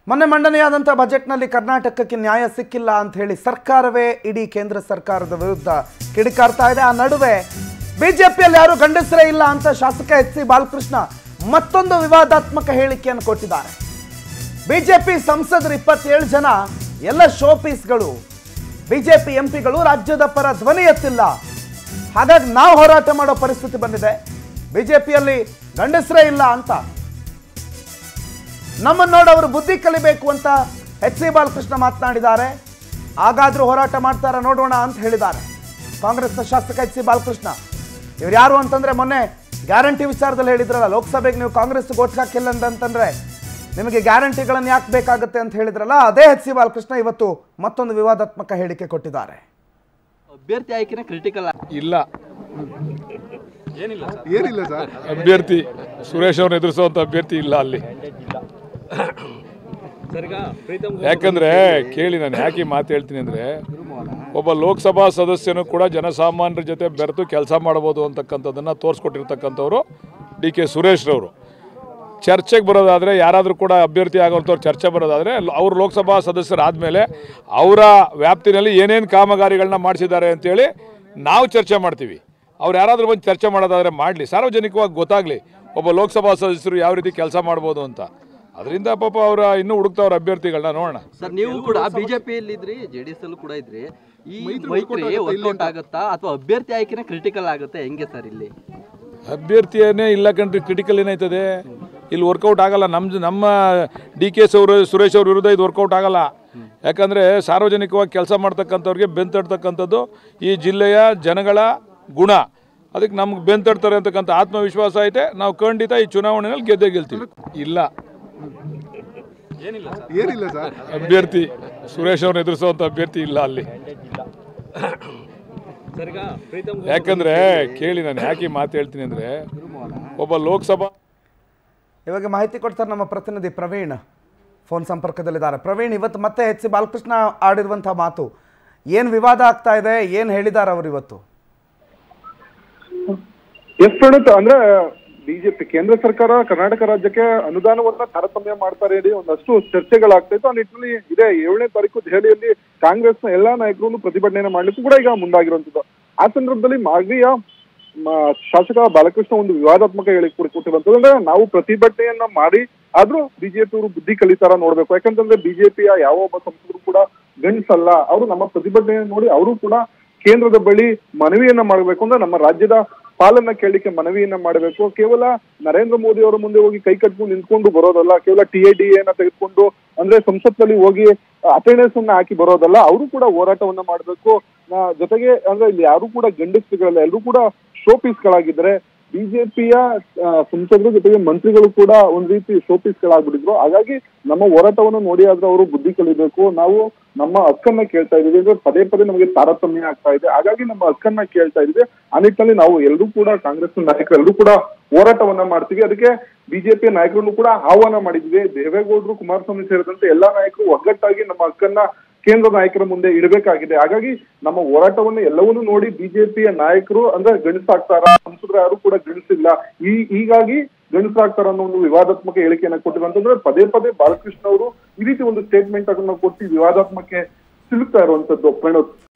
ಮೊನ್ನೆ ಮಂಡನೆಯಾದಂಥ ಬಜೆಟ್ನಲ್ಲಿ ಕರ್ನಾಟಕಕ್ಕೆ ನ್ಯಾಯ ಸಿಕ್ಕಿಲ್ಲ ಅಂತ ಹೇಳಿ ಸರ್ಕಾರವೇ ಇಡೀ ಕೇಂದ್ರ ಸರ್ಕಾರದ ವಿರುದ್ಧ ಕಿಡಿಕಾರ್ತಾ ಇದೆ ಆ ನಡುವೆ ಬಿಜೆಪಿಯಲ್ಲಿ ಯಾರು ಗಂಡಸರೇ ಇಲ್ಲ ಅಂತ ಶಾಸಕ ಎಚ್ ಸಿ ಬಾಲಕೃಷ್ಣ ಮತ್ತೊಂದು ವಿವಾದಾತ್ಮಕ ಹೇಳಿಕೆಯನ್ನು ಕೊಟ್ಟಿದ್ದಾರೆ ಬಿಜೆಪಿ ಸಂಸದರು ಇಪ್ಪತ್ತೇಳು ಜನ ಎಲ್ಲ ಶೋ ಪೀಸ್ಗಳು ಬಿಜೆಪಿ ಎಂಪಿಗಳು ರಾಜ್ಯದ ಪರ ಧ್ವನಿ ಎತ್ತಿಲ್ಲ ಹಾಗಾಗಿ ನಾವು ಹೋರಾಟ ಮಾಡೋ ಪರಿಸ್ಥಿತಿ ಬಂದಿದೆ ಬಿಜೆಪಿಯಲ್ಲಿ ಗಂಡಸರೇ ಇಲ್ಲ ಅಂತ ನಮ್ಮನ್ನು ನೋಡಿ ಅವರು ಬುದ್ಧಿ ಕಲಿಬೇಕು ಅಂತ ಎಚ್ ಸಿ ಬಾಲಕೃಷ್ಣ ಮಾತನಾಡಿದ್ದಾರೆ ಹಾಗಾದ್ರೂ ಹೋರಾಟ ಮಾಡ್ತಾರ ನೋಡೋಣ ಅಂತ ಹೇಳಿದ್ದಾರೆ ಕಾಂಗ್ರೆಸ್ನ ಶಾಸಕ ಎಚ್ ಸಿ ಬಾಲಕೃಷ್ಣ ಇವ್ರು ಯಾರು ಅಂತಂದ್ರೆ ಮೊನ್ನೆ ಗ್ಯಾರಂಟಿ ವಿಚಾರದಲ್ಲಿ ಹೇಳಿದ್ರಲ್ಲ ಲೋಕಸಭೆಗೆ ನೀವು ಕಾಂಗ್ರೆಸ್ ಓಟ್ ಹಾಕಿಲ್ಲ ಅಂತಂದ್ರೆ ನಿಮಗೆ ಗ್ಯಾರಂಟಿಗಳನ್ನು ಯಾಕೆ ಬೇಕಾಗುತ್ತೆ ಅಂತ ಹೇಳಿದ್ರಲ್ಲ ಅದೇ ಎಚ್ ಸಿ ಬಾಲಕೃಷ್ಣ ಇವತ್ತು ಮತ್ತೊಂದು ವಿವಾದಾತ್ಮಕ ಹೇಳಿಕೆ ಕೊಟ್ಟಿದ್ದಾರೆ ಅಭ್ಯರ್ಥಿ ಆಯ್ಕೆನ ಕ್ರಿಟಿಕಲ್ ಇಲ್ಲ ಏನಿಲ್ಲ ಸರ್ ಅಭ್ಯರ್ಥಿ ಸುರೇಶ್ ಅವ್ರನ್ನ ಎದುರಿಸುವಂತ ಅಭ್ಯರ್ಥಿ ಇಲ್ಲ ಅಲ್ಲಿ ಯಾಕಂದ್ರೆ ಕೇಳಿ ನಾನು ಯಾಕೆ ಈ ಮಾತು ಹೇಳ್ತೀನಿ ಅಂದ್ರೆ ಒಬ್ಬ ಲೋಕಸಭಾ ಸದಸ್ಯನು ಕೂಡ ಜನಸಾಮಾನ್ಯರ ಜೊತೆ ಬೆರೆತು ಕೆಲಸ ಮಾಡಬಹುದು ಅಂತಕ್ಕಂಥದ್ದನ್ನ ತೋರಿಸ್ಕೊಟ್ಟಿರ್ತಕ್ಕಂಥವ್ರು ಡಿ ಕೆ ಸುರೇಶ್ ರವರು ಚರ್ಚೆಗೆ ಬರೋದಾದರೆ ಯಾರಾದರೂ ಕೂಡ ಅಭ್ಯರ್ಥಿ ಆಗೋಂಥವ್ರು ಚರ್ಚೆ ಬರೋದಾದರೆ ಅವರು ಲೋಕಸಭಾ ಸದಸ್ಯರಾದಮೇಲೆ ಅವರ ವ್ಯಾಪ್ತಿನಲ್ಲಿ ಏನೇನು ಕಾಮಗಾರಿಗಳನ್ನ ಮಾಡಿಸಿದ್ದಾರೆ ಅಂತೇಳಿ ನಾವು ಚರ್ಚೆ ಮಾಡ್ತೀವಿ ಅವ್ರು ಯಾರಾದರೂ ಬಂದು ಚರ್ಚೆ ಮಾಡೋದಾದರೆ ಮಾಡಲಿ ಸಾರ್ವಜನಿಕವಾಗಿ ಗೊತ್ತಾಗಲಿ ಒಬ್ಬ ಲೋಕಸಭಾ ಸದಸ್ಯರು ಯಾವ ರೀತಿ ಕೆಲಸ ಮಾಡ್ಬೋದು ಅಂತ ಅದರಿಂದ ಪಾಪ ಅವರ ಇನ್ನೂ ಹುಡುಕ್ತವ್ರ ಅಭ್ಯರ್ಥಿಗಳನ್ನ ನೋಡೋಣ ಸರ್ ನೀವು ಕೂಡ ಬಿಜೆಪಿಯಲ್ಲಿ ಇದ್ರಿ ಜೆಡಿಎಸ್ ಅಲ್ಲೂ ಕೂಡ ಇದ್ರಿ ಈ ಮೈತ್ರಿ ವರ್ಕೌಟ್ ಆಗುತ್ತಾ ಅಥವಾ ಅಭ್ಯರ್ಥಿ ಆಯ್ಕೆನ ಕ್ರಿಟಿಕಲ್ ಆಗುತ್ತೆ ಹೆಂಗೆ ಸರ್ ಇಲ್ಲಿ ಅಭ್ಯರ್ಥಿಯನ್ನೇ ಇಲ್ಲ ಕಂಡ್ರಿ ಕ್ರಿಟಿಕಲ್ ಏನಾಯ್ತದೆ ಇಲ್ಲಿ ವರ್ಕೌಟ್ ಆಗಲ್ಲ ನಮ್ಮ ನಮ್ಮ ಡಿ ಕೆ ಸೌರ ಸುರೇಶ್ ಅವ್ರ ವಿರುದ್ಧ ಇದು ವರ್ಕೌಟ್ ಆಗಲ್ಲ ಯಾಕಂದರೆ ಸಾರ್ವಜನಿಕವಾಗಿ ಕೆಲಸ ಮಾಡ್ತಕ್ಕಂಥವ್ರಿಗೆ ಬೆಂತಡ್ತಕ್ಕಂಥದ್ದು ಈ ಜಿಲ್ಲೆಯ ಜನಗಳ ಗುಣ ಅದಕ್ಕೆ ನಮ್ಗೆ ಬೆಂತಡ್ತಾರೆ ಅಂತಕ್ಕಂಥ ಆತ್ಮವಿಶ್ವಾಸ ಐತೆ ನಾವು ಖಂಡಿತ ಈ ಚುನಾವಣೆಯಲ್ಲಿ ಗೆದ್ದೇ ಗೆಲ್ತೀವಿ ಇಲ್ಲ ಏನಿಲ್ಲ ಸರ್ ಅಭ್ಯರ್ಥಿ ಸುರೇಶ್ ಅವ್ರನ್ನ ಎದುರಿಸುವಂಥ ಅಭ್ಯರ್ಥಿ ಇಲ್ಲ ಅಲ್ಲಿ ಯಾಕಂದ್ರೆ ಕೇಳಿ ನಾನು ಯಾಕೆ ಈ ಮಾತು ಹೇಳ್ತೀನಿ ಅಂದ್ರೆ ಒಬ್ಬ ಲೋಕಸಭಾ ಇವಾಗ ಮಾಹಿತಿ ಕೊಡ್ತಾರೆ ನಮ್ಮ ಪ್ರತಿನಿಧಿ ಪ್ರವೀಣ್ ಫೋನ್ ಸಂಪರ್ಕದಲ್ಲಿದ್ದಾರೆ ಪ್ರವೀಣ್ ಇವತ್ತು ಮತ್ತೆ ಎಚ್ ಸಿ ಬಾಲಕೃಷ್ಣ ಆಡಿರುವಂಥ ಮಾತು ಏನು ವಿವಾದ ಆಗ್ತಾ ಇದೆ ಏನು ಹೇಳಿದ್ದಾರೆ ಅವರು ಇವತ್ತು ಎಸ್ ಪ್ರಣೀತ್ ಅಂದ್ರೆ ಬಿಜೆಪಿ ಕೇಂದ್ರ ಸರ್ಕಾರ ಕರ್ನಾಟಕ ರಾಜ್ಯಕ್ಕೆ ಅನುದಾನವನ್ನ ತಾರತಮ್ಯ ಮಾಡ್ತಾರೆ ಹೇಳಿ ಒಂದಷ್ಟು ಚರ್ಚೆಗಳಾಗ್ತಾ ಇತ್ತು ಆ ನಿಟ್ಟಿನಲ್ಲಿ ಇದೇ ಏಳನೇ ತಾರೀಕು ದೆಹಲಿಯಲ್ಲಿ ಕಾಂಗ್ರೆಸ್ನ ಎಲ್ಲಾ ನಾಯಕರು ಪ್ರತಿಭಟನೆಯನ್ನ ಮಾಡ್ಲಿಕ್ಕೂ ಕೂಡ ಈಗ ಮುಂದಾಗಿರುವಂತದ್ದು ಆ ಸಂದರ್ಭದಲ್ಲಿ ಮಾಗಡಿಯ ಮ- ಶಾಸಕ ಬಾಲಕೃಷ್ಣ ಒಂದು ವಿವಾದಾತ್ಮಕ ಹೇಳಿಕೆ ಕೂಡ ಕೊಟ್ಟಿರುವಂತದ್ದು ಅಂದ್ರೆ ನಾವು ಪ್ರತಿಭಟನೆಯನ್ನ ಮಾಡಿ ಆದ್ರೂ ಬಿಜೆಪಿ ಅವರು ಬುದ್ಧಿ ಕಲಿತಾರ ನೋಡ್ಬೇಕು ಯಾಕಂತಂದ್ರೆ ಬಿಜೆಪಿಯ ಯಾವ ಒಬ್ಬ ಸಂಸದರು ಕೂಡ ಗಂಡ್ಸಲ್ಲ ಅವರು ನಮ್ಮ ಪ್ರತಿಭಟನೆಯನ್ನು ನೋಡಿ ಅವರು ಕೂಡ ಕೇಂದ್ರದ ಬಳಿ ಮನವಿಯನ್ನ ಮಾಡಬೇಕು ಅಂದ್ರೆ ನಮ್ಮ ರಾಜ್ಯದ ಪಾಲನ್ನ ಕೇಳಲಿಕ್ಕೆ ಮನವಿಯನ್ನ ಮಾಡಬೇಕು ಕೇವಲ ನರೇಂದ್ರ ಮೋದಿ ಅವರ ಮುಂದೆ ಹೋಗಿ ಕೈ ಕಟ್ಕೊಂಡು ನಿಂತ್ಕೊಂಡು ಬರೋದಲ್ಲ ಕೇವಲ ಟಿ ಎ ಡಿ ಎನ ತೆಗೆದುಕೊಂಡು ಅಂದ್ರೆ ಸಂಸತ್ನಲ್ಲಿ ಹೋಗಿ ಅಟೆಂಡೆನ್ಸ್ ಅನ್ನ ಹಾಕಿ ಬರೋದಲ್ಲ ಅವರು ಕೂಡ ಹೋರಾಟವನ್ನ ಮಾಡಬೇಕು ಜೊತೆಗೆ ಅಂದ್ರೆ ಇಲ್ಲಿ ಯಾರು ಕೂಡ ಗಂಡಸ್ರುಗಳಲ್ಲ ಎಲ್ಲರೂ ಕೂಡ ಶೋ ಗಳಾಗಿದ್ದಾರೆ ಬಿಜೆಪಿಯ ಸಂಸದರು ಜೊತೆಗೆ ಮಂತ್ರಿಗಳು ಕೂಡ ಒಂದ್ ರೀತಿ ಶೋ ಗಳಾಗ್ಬಿಟ್ಟಿದ್ರು ಹಾಗಾಗಿ ನಮ್ಮ ಹೋರಾಟವನ್ನು ನೋಡಿ ಆದ್ರೆ ಅವರು ಬುದ್ಧಿ ಕಲಿಬೇಕು ನಾವು ನಮ್ಮ ಹಕ್ಕನ್ನ ಕೇಳ್ತಾ ಇದೀವಿ ಅಂದ್ರೆ ಪದೇ ಪದೇ ನಮಗೆ ತಾರತಮ್ಯ ಆಗ್ತಾ ಇದೆ ಹಾಗಾಗಿ ನಮ್ಮ ಹಕ್ಕನ್ನ ಕೇಳ್ತಾ ಇದೀವಿ ಆ ನಿಟ್ಟಿನಲ್ಲಿ ನಾವು ಎಲ್ಲರೂ ಕೂಡ ಕಾಂಗ್ರೆಸ್ ನಾಯಕರು ಎಲ್ಲರೂ ಕೂಡ ಹೋರಾಟವನ್ನ ಮಾಡ್ತೀವಿ ಅದಕ್ಕೆ ಬಿಜೆಪಿ ನಾಯಕರನ್ನು ಕೂಡ ಆಹ್ವಾನ ಮಾಡಿದ್ವಿ ದೇವೇಗೌಡರು ಕುಮಾರಸ್ವಾಮಿ ಸೇರಿದಂತೆ ಎಲ್ಲಾ ನಾಯಕರು ಒಗ್ಗಟ್ಟಾಗಿ ನಮ್ಮ ಹಕ್ಕನ್ನ ಕೇಂದ್ರ ನಾಯಕರ ಮುಂದೆ ಇಡಬೇಕಾಗಿದೆ ಹಾಗಾಗಿ ನಮ್ಮ ಹೋರಾಟವನ್ನು ಎಲ್ಲವನ್ನೂ ನೋಡಿ ಬಿಜೆಪಿಯ ನಾಯಕರು ಅಂದ್ರೆ ಗಣಿಸಾಗ್ತಾರ ಸಂಸದರು ಯಾರು ಕೂಡ ಗಣಿಸಿಲ್ಲ ಈ ಹೀಗಾಗಿ ಗಣಿಸಾಗ್ತಾರ ಅನ್ನೋ ಒಂದು ವಿವಾದಾತ್ಮಕ ಹೇಳಿಕೆಯನ್ನ ಕೊಟ್ಟಿರುವಂತಂದ್ರೆ ಪದೇ ಪದೇ ಬಾಲಕೃಷ್ಣ ಅವರು ಈ ರೀತಿ ಒಂದು ಸ್ಟೇಟ್ಮೆಂಟ್ ಅನ್ನು ಕೊಟ್ಟು ವಿವಾದಾತ್ಮಕ ಸಿಲುಕ್ತಾ ಇರುವಂತದ್ದು ಪ್ರಣೋತ್